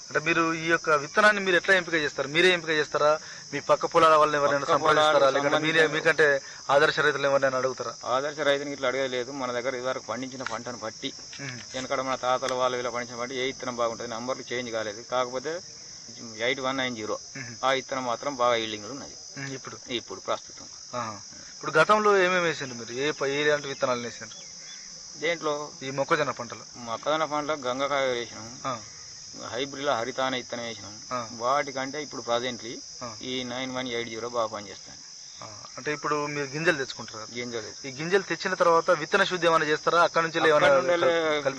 అంటే మీరు ఈ యొక్క విత్తనాన్ని మీరు ఎట్లా ఎంపిక చేస్తారు మీరే ఎంపిక చేస్తారా మీ పక్క పొలాల వాళ్ళని ఎవరైనా పక్క సంప్రదిస్తారా పొలాలకు లేకుంటే మీరే సంబంధించిన- మీకంటే ఆదర్శ రైతులు ఎవరైనా అడుగుతారా ఆదర్శ రైతునికి ఇట్లా అడగలేదు మన దగ్గర ఇదివరకు పండించిన పంటను బట్టి ఉమ్. వెనకడ మన తాతల వాళ్ళు ఇలా పండించిన బట్టి ఏ ఇత్తనం బాగుంటుంది నంబర్లు చేంజ్ కాలేదు కాకపోతే eight one nine zero um. ఆ ఇత్తనం మాత్రం బాగా ఈల్డింగ్ ఉన్నది ఉమ్, ఇప్పుడు ఇప్పుడు ప్రస్తుతం ఆహా. ఇప్పుడు గతంలో ఏమేమి వేసిండ్రు మీరు ఏ ప- ఏ లాంటి విత్తనాలు వేసిండ్రు దేంట్లో ఈ మొక్కజొన్న పంటలు మొక్కజొన్న పంటలో గంగకాయ వేసినాం ఆ, హైబ్రిడ్ హరితాన ఇత్తనం వేసినాం ఆ. వాటికంటే ఇప్పుడు ప్రజెంట్లీ ఆ. ఈ నైన్ వన్ ఎయిట్ జీరో బాగా పనిచేస్తాను ఆ. అంటే ఇప్పుడు మీరు గింజలు తెచ్చుకుంటారు గింజలు ఈ గింజలు తెచ్చిన తర్వాత విత్తన శుద్ధి ఏమైనా చేస్తారా అక్కడ నుంచి ఏమైనా అక్కడ నుండే కల్-